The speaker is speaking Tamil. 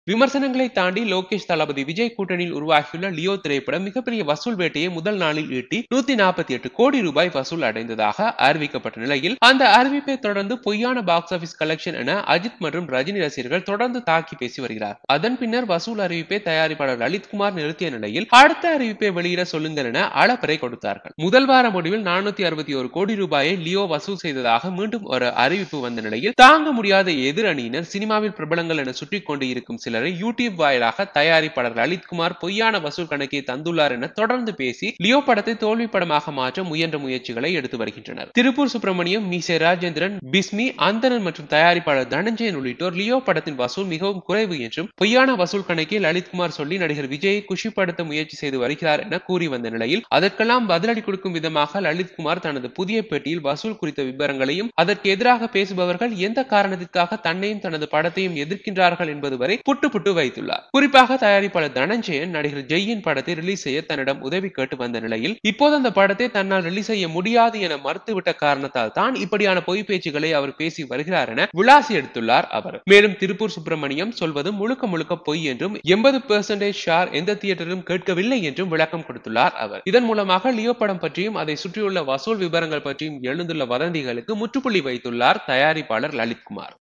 விமர்சனங்களை தாண்டி லோகேஷ் தளபதி விஜய் கூட்டணியில் உருவாகியுள்ள லியோ திரைப்படம் மிகப்பெரிய வசூல் வேட்டையை முதல் நாளில் ஈட்டி நூத்தி நாற்பத்தி எட்டு கோடி ரூபாய் வசூல் அடைந்ததாக அறிவிக்கப்பட்ட நிலையில் அந்த அறிவிப்பை தொடர்ந்து பொய்யான பாக்ஸ் ஆபீஸ் கலெக்ஷன் என அஜித் மற்றும் ரஜினி ரசிகர்கள் தொடர்ந்து தாக்கி பேசி வருகிறார் அதன் பின்னர் வசூல் அறிவிப்பை தயாரிப்பாளர் லலித்குமார் நிறுத்திய நிலையில் அடுத்த அறிவிப்பை வெளியிட சொல்லுங்கள் என அளப்பறை கொடுத்தார்கள் முதல் வார முடிவில் நானூத்தி அறுபத்தி ஒரு கோடி ரூபாயை லியோ வசூல் செய்ததாக மீண்டும் ஒரு அறிவிப்பு வந்த நிலையில் தாங்க முடியாத எதிரணியினர் சினிமாவில் பிரபலங்கள் என சுற்றிக் கொண்டு இருக்கும் சிலரை யூடியூப் வாயிலாக தயாரிப்பாளர் லலித்குமார் பொய்யான வசூல் கணக்கை தந்துள்ளார் என தொடர்ந்து பேசி லியோ படத்தை தோல்வி படமாக மாற்ற முயன்ற முயற்சிகளை எடுத்து வருகின்றனர் திருப்பூர் சுப்பிரமணியம் மீசே ராஜேந்திரன் பிஸ்மி அந்தரன் மற்றும் தயாரிப்பாளர் தனஞ்சயன் உள்ளிட்டோர் லியோ படத்தின் வசூல் மிகவும் குறைவு என்றும் பொய்யான வசூல் கணக்கை லலித்குமார் சொல்லி நடிகர் விஜயை குஷிப்படுத்த முயற்சி செய்து வருகிறார் என கூறி வந்த நிலையில் அதற்கெல்லாம் பதிலடி கொடுக்கும் விதமாக லலித்குமார் தனது புதிய பேட்டியில் வசூல் குறித்த விவரங்களையும் அதற்கு எதிராக பேசுபவர்கள் எந்த காரணத்திற்காக தன்னையும் தனது படத்தையும் எதிர்க்கின்றார்கள் என்பது வரை புட்டு புட்டு வைத்துள்ளார் குறிப்பாக தயாரிப்பாளர் தனஞ்சயன் நடிகர் ஜெயின் படத்தை ரிலீஸ் செய்ய தன்னிடம் உதவி கேட்டு வந்த நிலையில் இப்போது அந்த படத்தை தன்னால் ரிலீஸ் செய்ய முடியாது என மறுத்துவிட்ட காரணத்தால் தான் இப்படியான பொய் பேச்சுகளை அவர் பேசி வருகிறார் என விளாசி எடுத்துள்ளார் அவர் மேலும் திருப்பூர் சுப்பிரமணியம் சொல்வது முழுக்க முழுக்க பொய் என்றும் எண்பது பெர்சன்டேஜ் ஷார் எந்த தியேட்டரும் கேட்கவில்லை என்றும் விளக்கம் கொடுத்துள்ளார் அவர் இதன் மூலமாக லியோ படம் பற்றியும் அதை சுற்றியுள்ள வசூல் விவரங்கள் பற்றியும் எழுந்துள்ள வதந்திகளுக்கு முற்றுப்புள்ளி வைத்துள்ளார் தயாரிப்பாளர் லலித்குமார்